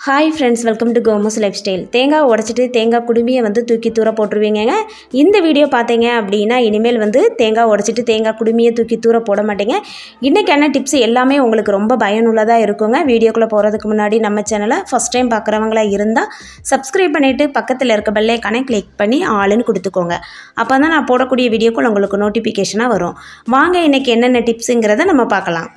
hi friends welcome to Komas life style தேங்காய் உடச்சிட்டு தேங்காய் குடுமியை வந்து தூக்கி தூர போட்டுருவீங்கங்க இந்த வீடியோ பார்த்தீங்க அப்படின்னா இனிமேல் வந்து தேங்காய் உடச்சிட்டு தேங்காய் குடுமியை தூக்கி தூர போட மாட்டீங்க இன்றைக்கான டிப்ஸ் எல்லாமே உங்களுக்கு ரொம்ப பயனுள்ளதாக இருக்குங்க வீடியோக்குள்ளே போகிறதுக்கு முன்னாடி நம்ம சேனலை ஃபஸ்ட் டைம் பார்க்குறவங்களா இருந்தால் சப்ஸ்கிரைப் பண்ணிவிட்டு பக்கத்தில் இருக்க பெல்லைக்கானே கிளிக் பண்ணி ஆளுன்னு கொடுத்துக்கோங்க அப்போ தான் நான் போடக்கூடிய வீடியோக்குள்ள உங்களுக்கு நோட்டிஃபிகேஷனாக வரும் வாங்க இன்றைக்கி என்னென்ன டிப்ஸுங்கிறத நம்ம பார்க்கலாம்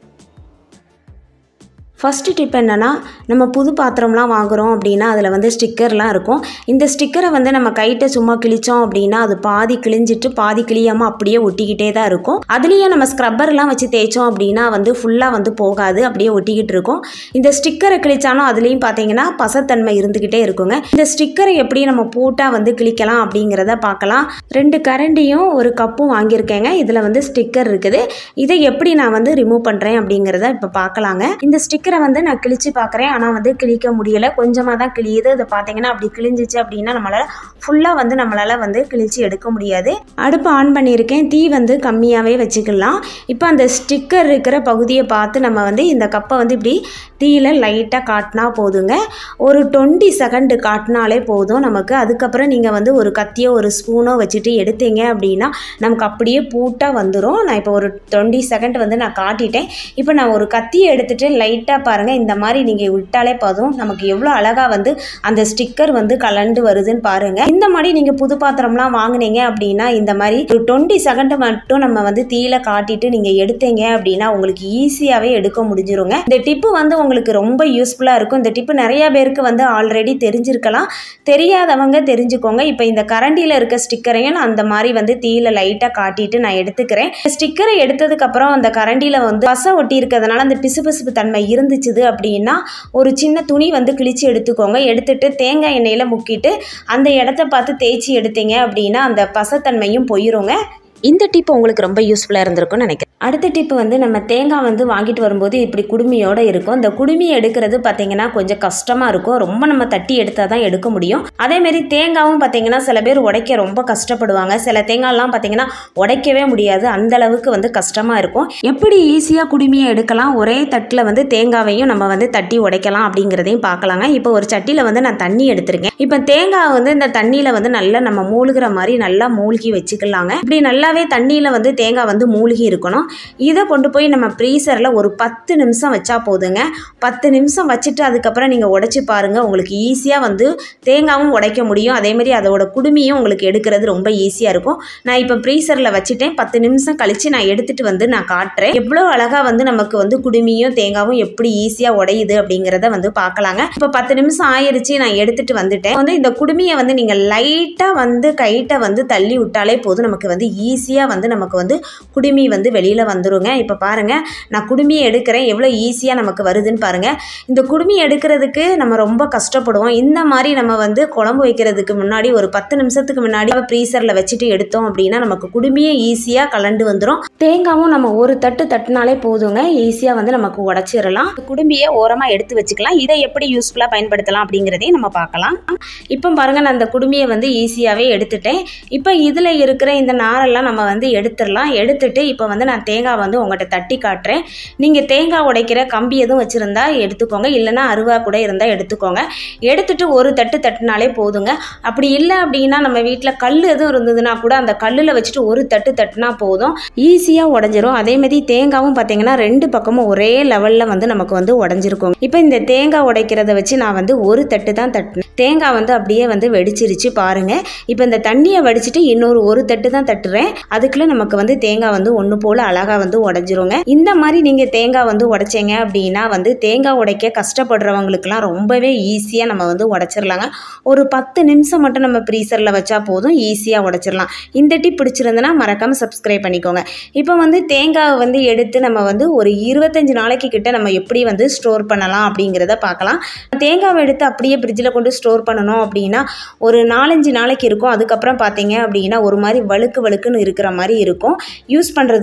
ஃபஸ்ட்டு டிப் என்னென்னா நம்ம புது பாத்திரம்லாம் வாங்குகிறோம் அப்படின்னா அதில் வந்து ஸ்டிக்கர்லாம் இருக்கும் இந்த ஸ்டிக்கரை வந்து நம்ம கைட்ட சும்மா கிழிச்சோம் அப்படின்னா அது பாதி கிழிஞ்சிட்டு பாதி கிழியாமல் அப்படியே ஒட்டிக்கிட்டே தான் இருக்கும் அதுலேயே நம்ம ஸ்க்ரப்பர்லாம் வச்சு தேய்ச்சோம் அப்படின்னா வந்து ஃபுல்லாக வந்து போகாது அப்படியே ஒட்டிக்கிட்டு இருக்கும் இந்த ஸ்டிக்கரை கிழிச்சாலும் அதுலேயும் பார்த்தீங்கன்னா பசத்தன்மை இருந்துக்கிட்டே இருக்குங்க இந்த ஸ்டிக்கரை எப்படி நம்ம போட்டால் வந்து கிழிக்கலாம் அப்படிங்கிறத பார்க்கலாம் ரெண்டு கரண்டியும் ஒரு கப்பும் வாங்கியிருக்கேங்க இதில் வந்து ஸ்டிக்கர் இருக்குது இதை எப்படி நான் வந்து ரிமூவ் பண்ணுறேன் அப்படிங்கிறத இப்போ பார்க்கலாங்க இந்த ஸ்டிக்கரை வந்து நான் கிழிச்சு பார்க்குறேன் ஆனால் வந்து கிழிக்க முடியலை கொஞ்சமாக தான் கிழியுது அதை பார்த்தீங்கன்னா அப்படி கிழிஞ்சிச்சு அப்படின்னா நம்மளால் ஃபுல்லாக வந்து நம்மளால் வந்து கிழிச்சு எடுக்க முடியாது அடுப்பு ஆன் பண்ணியிருக்கேன் தீ வந்து கம்மியாகவே வச்சுக்கலாம் இப்போ அந்த ஸ்டிக்கர் இருக்கிற பகுதியை பார்த்து நம்ம வந்து இந்த கப்பை வந்து இப்படி தீயில லைட்டாக காட்டினா போதுங்க ஒரு டுவெண்ட்டி செகண்டு காட்டினாலே போதும் நமக்கு அதுக்கப்புறம் நீங்கள் வந்து ஒரு கத்தியோ ஒரு ஸ்பூனோ வச்சுட்டு எடுத்தீங்க அப்படின்னா நமக்கு அப்படியே பூட்டாக வந்துடும் நான் இப்போ ஒரு டுவெண்ட்டி செகண்ட் வந்து நான் காட்டிட்டேன் இப்போ நான் ஒரு கத்தியை எடுத்துகிட்டு லைட்டாக பாருங்கள் இந்த மாதிரி நீங்கள் விட்டாலே போதும் நமக்கு எவ்வளோ அழகாக வந்து அந்த ஸ்டிக்கர் வந்து கலண்டு வருதுன்னு பாருங்கள் இந்த மாதிரி நீங்கள் புது பாத்திரம்லாம் வாங்குனீங்க அப்படின்னா இந்த மாதிரி ஒரு டுவெண்ட்டி செகண்ட் மட்டும் நம்ம வந்து தீயில காட்டிட்டு நீங்கள் எடுத்தீங்க அப்படின்னா உங்களுக்கு ஈஸியாகவே எடுக்க முடிஞ்சிருங்க இந்த டிப்பு வந்து உங்களுக்கு ரொம்ப யூஸ்ஃபுல்லாக இருக்கும் இந்த டிப்பு நிறைய பேருக்கு வந்து ஆல்ரெடி தெரிஞ்சிருக்கலாம் தெரியாதவங்க தெரிஞ்சுக்கோங்க இப்போ இந்த கரண்டியில் இருக்க ஸ்டிக்கரையும் நான் அந்த மாதிரி வந்து தீயில லைட்டாக காட்டிட்டு நான் எடுத்துக்கிறேன் ஸ்டிக்கரை எடுத்ததுக்கப்புறம் அந்த கரண்டியில் வந்து பசை ஒட்டி இருக்கிறதுனால அந்த பிசுபிசுப்பு தன்மை இருந்துச்சுது அப்படின்னா ஒரு சின்ன துணி வந்து கிழிச்சு எடுத்துக்கோங்க எடுத்துட்டு தேங்காய் எண்ணெயில் முக்கிட்டு அந்த இடத்த பார்த்து தேய்ச்சி எடுத்தீங்க அப்படின்னா அந்த பசத்தன்மையும் போயிருங்க இந்த டிப் உங்களுக்கு ரொம்ப யூஸ்ஃபுல்லாக இருந்திருக்கும்னு நினைக்கிறேன் அடுத்த டிப்பு வந்து நம்ம தேங்காய் வந்து வாங்கிட்டு வரும்போது இப்படி குடுமியோடு இருக்கும் இந்த குடுமி எடுக்கிறது பார்த்தீங்கன்னா கொஞ்சம் கஷ்டமாக இருக்கும் ரொம்ப நம்ம தட்டி எடுத்தால் தான் எடுக்க முடியும் அதேமாரி தேங்காவும் பார்த்தீங்கன்னா சில பேர் உடைக்க ரொம்ப கஷ்டப்படுவாங்க சில தேங்காய்லாம் பார்த்தீங்கன்னா உடைக்கவே முடியாது அந்த அளவுக்கு வந்து கஷ்டமாக இருக்கும் எப்படி ஈஸியாக குடுமியை எடுக்கலாம் ஒரே தட்டில் வந்து தேங்காவையும் நம்ம வந்து தட்டி உடைக்கலாம் அப்படிங்கிறதையும் பார்க்கலாங்க இப்போ ஒரு சட்டியில் வந்து நான் தண்ணி எடுத்திருக்கேன் இப்போ தேங்காய் வந்து இந்த தண்ணியில் வந்து நல்லா நம்ம மூழ்கிற மாதிரி நல்லா மூழ்கி வச்சுக்கலாங்க இப்படி நல்லாவே தண்ணியில் வந்து தேங்காய் வந்து மூழ்கி இருக்கணும் இதை கொண்டு போய் நம்ம ப்ரீசரில் ஒரு பத்து நிமிஷம் வச்சா போதுங்க பத்து நிமிஷம் வச்சுட்டு அதுக்கப்புறம் நீங்கள் உடைச்சி பாருங்கள் உங்களுக்கு ஈஸியாக வந்து தேங்காவும் உடைக்க முடியும் அதேமாதிரி அதோட குடுமியும் உங்களுக்கு எடுக்கிறது ரொம்ப ஈஸியாக இருக்கும் நான் இப்போ ப்ரீசரில் வச்சுட்டேன் பத்து நிமிஷம் கழித்து நான் எடுத்துகிட்டு வந்து நான் காட்டுறேன் எவ்வளோ அழகாக வந்து நமக்கு வந்து குடுமியும் தேங்காவும் எப்படி ஈஸியாக உடையுது அப்படிங்கிறத வந்து பார்க்கலாங்க இப்போ பத்து நிமிஷம் ஆயிடுச்சு நான் எடுத்துகிட்டு வந்துட்டேன் வந்து இந்த குடுமியை வந்து நீங்கள் லைட்டாக வந்து கைட்டை வந்து தள்ளி விட்டாலே போதும் நமக்கு வந்து ஈஸியாக வந்து நமக்கு வந்து குடுமி வந்து வெளியில் வந்துருங்க இப்போ பாருங்கள் நான் குடுமியை எடுக்கிறேன் எவ்வளோ ஈஸியாக நமக்கு வருதுன்னு பாருங்கள் இந்த குடுமி எடுக்கிறதுக்கு நம்ம ரொம்ப கஷ்டப்படுவோம் இந்த மாதிரி நம்ம வந்து குழம்பு வைக்கிறதுக்கு முன்னாடி ஒரு பத்து நிமிஷத்துக்கு முன்னாடி ப்ரீசரில் வச்சுட்டு எடுத்தோம் அப்படின்னா நமக்கு குடுமியே ஈஸியாக கலண்டு வந்துடும் தேங்காவும் நம்ம ஒரு தட்டு தட்டினாலே போதுங்க ஈஸியாக வந்து நமக்கு உடச்சிடலாம் குடும்பியை ஓரமாக எடுத்து வச்சுக்கலாம் இதை எப்படி யூஸ்ஃபுல்லாக பயன்படுத்தலாம் அப்படிங்கிறதையும் நம்ம பார்க்கலாம் இப்போ பாருங்கள் நான் அந்த குடுமியை வந்து ஈஸியாகவே எடுத்துட்டேன் இப்போ இதில் இருக்கிற இந்த நாரெல்லாம் நம்ம வந்து எடுத்துடலாம் எடுத்துட்டு இப்போ வந்து நான் தேங்காய் வந்து உங்கள்கிட்ட தட்டி காட்டுறேன் நீங்கள் தேங்காய் உடைக்கிற கம்பி எதுவும் வச்சுருந்தா எடுத்துக்கோங்க இல்லைன்னா அருவா கூட இருந்தால் எடுத்துக்கோங்க எடுத்துட்டு ஒரு தட்டு தட்டினாலே போதுங்க அப்படி இல்லை அப்படின்னா நம்ம வீட்டில் கல் எதுவும் இருந்ததுன்னா கூட அந்த கல்லில் வச்சுட்டு ஒரு தட்டு தட்டினா போதும் ஈஸியாக உடஞ்சிரும் அதேமாதிரி தேங்காவும் பார்த்தீங்கன்னா ரெண்டு பக்கமும் ஒரே லெவலில் வந்து நமக்கு வந்து உடஞ்சிருக்கும் இப்போ இந்த தேங்காய் உடைக்கிறத வச்சு நான் வந்து ஒரு தட்டு தான் தட்டினேன் தேங்காய் வந்து அப்படியே வந்து வெடிச்சிருச்சு பாருங்கள் இப்போ இந்த தண்ணியை வடிச்சிட்டு இன்னொரு ஒரு தட்டு தான் தட்டுறேன் அதுக்குள்ளே நமக்கு வந்து தேங்காய் வந்து ஒன்று போல் அழகாக வந்து உடஞ்சிருங்க இந்த மாதிரி நீங்கள் தேங்காய் வந்து உடைச்சிங்க அப்படின்னா வந்து தேங்காய் உடைக்க கஷ்டப்படுறவங்களுக்குலாம் ரொம்பவே ஈஸியாக நம்ம வந்து உடச்சிடலாங்க ஒரு பத்து நிமிஷம் மட்டும் நம்ம ப்ரீசரில் வச்சா போதும் ஈஸியாக உடச்சிடலாம் இந்த டிப் பிடிச்சிருந்தனா மறக்காமல் சப்ஸ்கிரைப் பண்ணிக்கோங்க இப்போ வந்து தேங்காவை வந்து எடுத்து நம்ம வந்து ஒரு இருபத்தஞ்சு நாளைக்கு கிட்ட நம்ம எப்படி வந்து ஸ்டோர் பண்ணலாம் அப்படிங்கிறத பார்க்கலாம் தேங்காவை எடுத்து அப்படியே ஃப்ரிட்ஜில் கொண்டு ஸ்டோர் பண்ணணும் அப்படின்னா ஒரு நாலஞ்சு நாளைக்கு இருக்கும் அதுக்கப்புறம் பார்த்தீங்க அப்படின்னா ஒரு மாதிரி வழுக்கு வழுக்குன்னு இருக்கிற மாதிரி இருக்கும் யூஸ் பண்ணுறதுக்கு நல்லா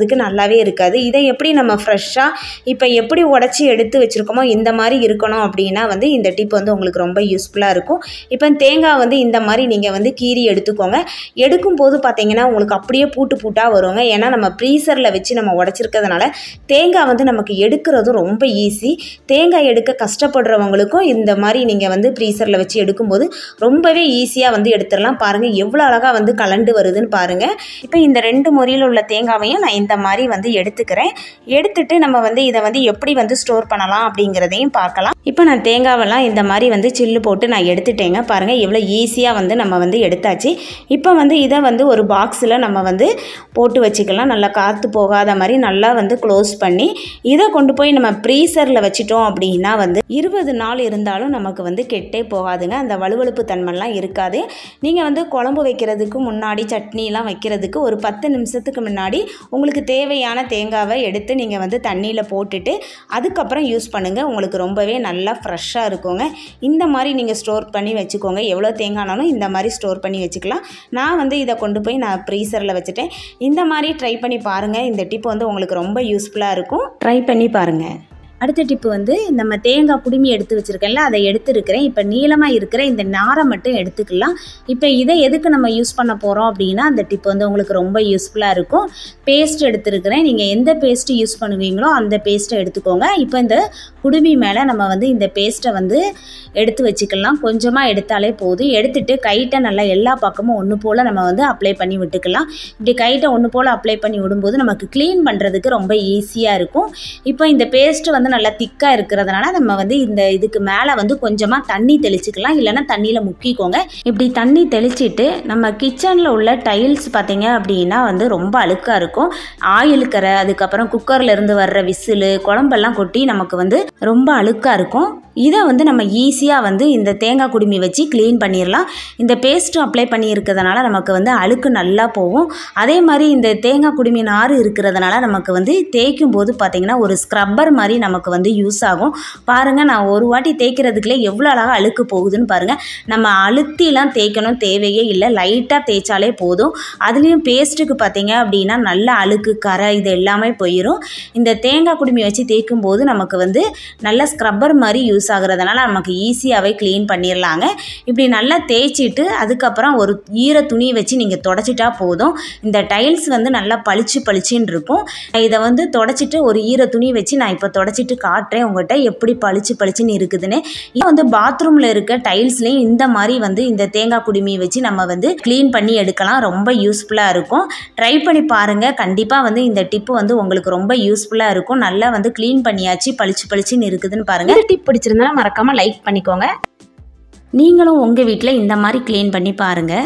நல்லாவே இருக்காது இதை எப்படி நம்ம ஃப்ரெஷ்ஷாக இப்போ எப்படி உடச்சி எடுத்து வச்சுருக்கோமோ இந்த மாதிரி இருக்கணும் அப்படின்னா வந்து இந்த டிப் வந்து உங்களுக்கு ரொம்ப யூஸ்ஃபுல்லாக இருக்கும் இப்போ தேங்காய் வந்து இந்த மாதிரி நீங்கள் வந்து கீறி எடுத்துக்கோங்க எடுக்கும் போது பார்த்தீங்கன்னா உங்களுக்கு அப்படியே பூட்டு பூட்டாக வருங்க ஏன்னா நம்ம ப்ரீசரில் வச்சு நம்ம உடச்சிருக்கிறதுனால தேங்காய் வந்து நமக்கு எடுக்கிறதும் ரொம்ப ஈஸி தேங்காய் எடுக்க கஷ்டப்படுறவங்களுக்கும் இந்த மாதிரி நீங்கள் வந்து ப்ரீசரில் வச்சு எடுக்கும்போது ரொம்பவே ஈஸியாக வந்து எடுத்துடலாம் பாருங்கள் எவ்வளோ அழகாக வந்து கலண்டு வருதுன்னு பாருங்கள் இப்போ இந்த ரெண்டு முறையில் உள்ள தேங்காவையும் நான் இந்த மாதிரி வந்து எடுத்துக்கிறேன் எடுத்துட்டு நம்ம வந்து இதை வந்து எப்படி வந்து ஸ்டோர் பண்ணலாம் அப்படிங்கிறதையும் பார்க்கலாம் இப்போ நான் தேங்காவெல்லாம் இந்த மாதிரி வந்து சில்லு போட்டு நான் எடுத்துட்டேங்க பாருங்கள் எவ்வளோ ஈஸியாக வந்து நம்ம வந்து எடுத்தாச்சு இப்போ வந்து இதை வந்து ஒரு பாக்ஸில் நம்ம வந்து போட்டு வச்சுக்கலாம் நல்லா காற்று போகாத மாதிரி நல்லா வந்து க்ளோஸ் பண்ணி இதை கொண்டு போய் நம்ம ப்ரீசரில் வச்சிட்டோம் அப்படின்னா வந்து இருபது நாள் இருந்தாலும் நமக்கு வந்து கெட்டே போகாதுங்க அந்த வலுவழுப்பு தன்மைலாம் இருக்காது நீங்கள் வந்து குழம்பு வைக்கிறதுக்கு முன்னாடி சட்னிலாம் வைக்கிறதுக்கு ஒரு பத்து நிமிஷத்துக்கு முன்னாடி உங்களுக்கு தேவையான தேங்காவை எடுத்து நீங்கள் வந்து தண்ணியில் போட்டுட்டு அதுக்கப்புறம் யூஸ் பண்ணுங்கள் உங்களுக்கு ரொம்பவே நல்லா ஃப்ரெஷ்ஷாக இருக்குங்க இந்த மாதிரி நீங்கள் ஸ்டோர் பண்ணி வச்சுக்கோங்க எவ்வளோ தேங்காய்னாலும் இந்த மாதிரி ஸ்டோர் பண்ணி வச்சுக்கலாம் நான் வந்து இதை கொண்டு போய் நான் ப்ரீசரில் வச்சுட்டேன் இந்த மாதிரி ட்ரை பண்ணி பாருங்கள் இந்த டிப் வந்து உங்களுக்கு ரொம்ப யூஸ்ஃபுல்லாக இருக்கும் ட்ரை பண்ணி பாருங்கள் அடுத்த டிப்பு வந்து நம்ம தேங்காய் குடுமி எடுத்து வச்சுருக்கேன்ல அதை எடுத்துருக்கிறேன் இப்போ நீளமாக இருக்கிற இந்த நாரை மட்டும் எடுத்துக்கலாம் இப்போ இதை எதுக்கு நம்ம யூஸ் பண்ண போகிறோம் அப்படின்னா அந்த டிப் வந்து உங்களுக்கு ரொம்ப யூஸ்ஃபுல்லாக இருக்கும் பேஸ்ட் எடுத்துருக்கிறேன் நீங்கள் எந்த பேஸ்ட்டு யூஸ் பண்ணுவீங்களோ அந்த பேஸ்ட்டை எடுத்துக்கோங்க இப்போ இந்த குடுமி மேலே நம்ம வந்து இந்த பேஸ்ட்டை வந்து எடுத்து வச்சுக்கலாம் கொஞ்சமாக எடுத்தாலே போதும் எடுத்துட்டு கைட்டை நல்லா எல்லா பக்கமும் ஒன்று போல் நம்ம வந்து அப்ளை பண்ணி விட்டுக்கலாம் இப்படி கைட்டை ஒன்று போல் அப்ளை பண்ணி விடும்போது நமக்கு க்ளீன் பண்ணுறதுக்கு ரொம்ப ஈஸியாக இருக்கும் இப்போ இந்த பேஸ்ட்டு வந்து நல்லா திக்காக இருக்கிறதுனால நம்ம வந்து இந்த இதுக்கு மேலே வந்து கொஞ்சமாக தண்ணி தெளிச்சுக்கலாம் இல்லைன்னா தண்ணியில் முக்கிக்கோங்க இப்படி தண்ணி தெளிச்சிட்டு நம்ம கிச்சனில் உள்ள டைல்ஸ் பார்த்தீங்க அப்படின்னா வந்து ரொம்ப அழுக்காக இருக்கும் ஆயில் கரை அதுக்கப்புறம் குக்கரில் இருந்து வர்ற விசிலு குழம்பெல்லாம் கொட்டி நமக்கு வந்து ரொம்ப அழுக்காக இருக்கும் இதை வந்து நம்ம ஈஸியாக வந்து இந்த தேங்காய் குடுமி வச்சு க்ளீன் பண்ணிடலாம் இந்த பேஸ்ட்டு அப்ளை பண்ணி இருக்கிறதுனால நமக்கு வந்து அழுக்கு நல்லா போகும் அதே மாதிரி இந்த தேங்காய் குடுமி நார் இருக்கிறதுனால நமக்கு வந்து தேய்க்கும் போது பார்த்திங்கன்னா ஒரு ஸ்க்ரப்பர் மாதிரி நமக்கு வந்து யூஸ் ஆகும் பாருங்கள் நான் ஒரு வாட்டி தேய்க்கிறதுக்குள்ளே எவ்வளோ அழகாக அழுக்கு போகுதுன்னு பாருங்கள் நம்ம அழுத்திலாம் தேய்க்கணும் தேவையே இல்லை லைட்டாக தேய்ச்சாலே போதும் அதுலேயும் பேஸ்ட்டுக்கு பார்த்தீங்க அப்படின்னா நல்ல அழுக்கு கரை இது எல்லாமே போயிடும் இந்த தேங்காய் குடுமி வச்சு தேய்க்கும் போது நமக்கு வந்து நல்ல ஸ்க்ரப்பர் மாதிரி யூஸ் ஆகுறதுனால நமக்கு ஈஸியாகவே க்ளீன் பண்ணிடலாங்க இப்படி நல்லா தேய்ச்சிட்டு அதுக்கப்புறம் ஒரு ஈர துணி வச்சு நீங்கள் தொடச்சிட்டா போதும் இந்த டைல்ஸ் வந்து நல்லா பளிச்சு பளிச்சுன்னு இருக்கும் இதை வந்து தொடச்சிட்டு ஒரு ஈர துணி வச்சு நான் இப்போ தொடச்சிட்டு காட்டுறேன் உங்கள்கிட்ட எப்படி பளிச்சு பளிச்சுன்னு இருக்குதுன்னு இது வந்து பாத்ரூமில் இருக்க டைல்ஸ்லேயும் இந்த மாதிரி வந்து இந்த தேங்காய் குடுமி வச்சு நம்ம வந்து க்ளீன் பண்ணி எடுக்கலாம் ரொம்ப யூஸ்ஃபுல்லாக இருக்கும் ட்ரை பண்ணி பாருங்கள் கண்டிப்பாக வந்து இந்த டிப்பு வந்து உங்களுக்கு ரொம்ப யூஸ்ஃபுல்லாக இருக்கும் நல்லா வந்து க்ளீன் பண்ணியாச்சு பளிச்சு பளிச்சுன்னு இருக்குதுன்னு பாருங்கள் இந்த டிப் பிடிச்சிருந்தா மறக்காமல் லைக் பண்ணிக்கோங்க நீங்களும் உங்கள் வீட்டில் இந்த மாதிரி க்ளீன் பண்ணி பாருங்கள்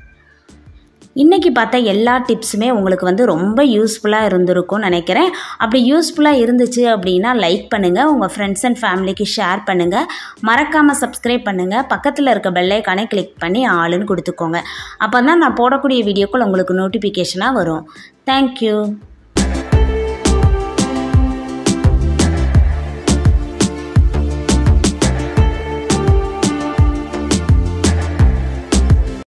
இன்றைக்கி பார்த்த எல்லா டிப்ஸுமே உங்களுக்கு வந்து ரொம்ப யூஸ்ஃபுல்லாக இருந்திருக்கும்னு நினைக்கிறேன் அப்படி யூஸ்ஃபுல்லாக இருந்துச்சு அப்படின்னா லைக் பண்ணுங்கள் உங்கள் ஃப்ரெண்ட்ஸ் அண்ட் ஃபேமிலிக்கு ஷேர் பண்ணுங்கள் மறக்காமல் சப்ஸ்கிரைப் பண்ணுங்கள் பக்கத்தில் இருக்க பெல்லைக்கானே கிளிக் பண்ணி ஆளுன்னு கொடுத்துக்கோங்க அப்போ தான் நான் போடக்கூடிய வீடியோக்கள் உங்களுக்கு நோட்டிஃபிகேஷனாக வரும் தேங்க்யூ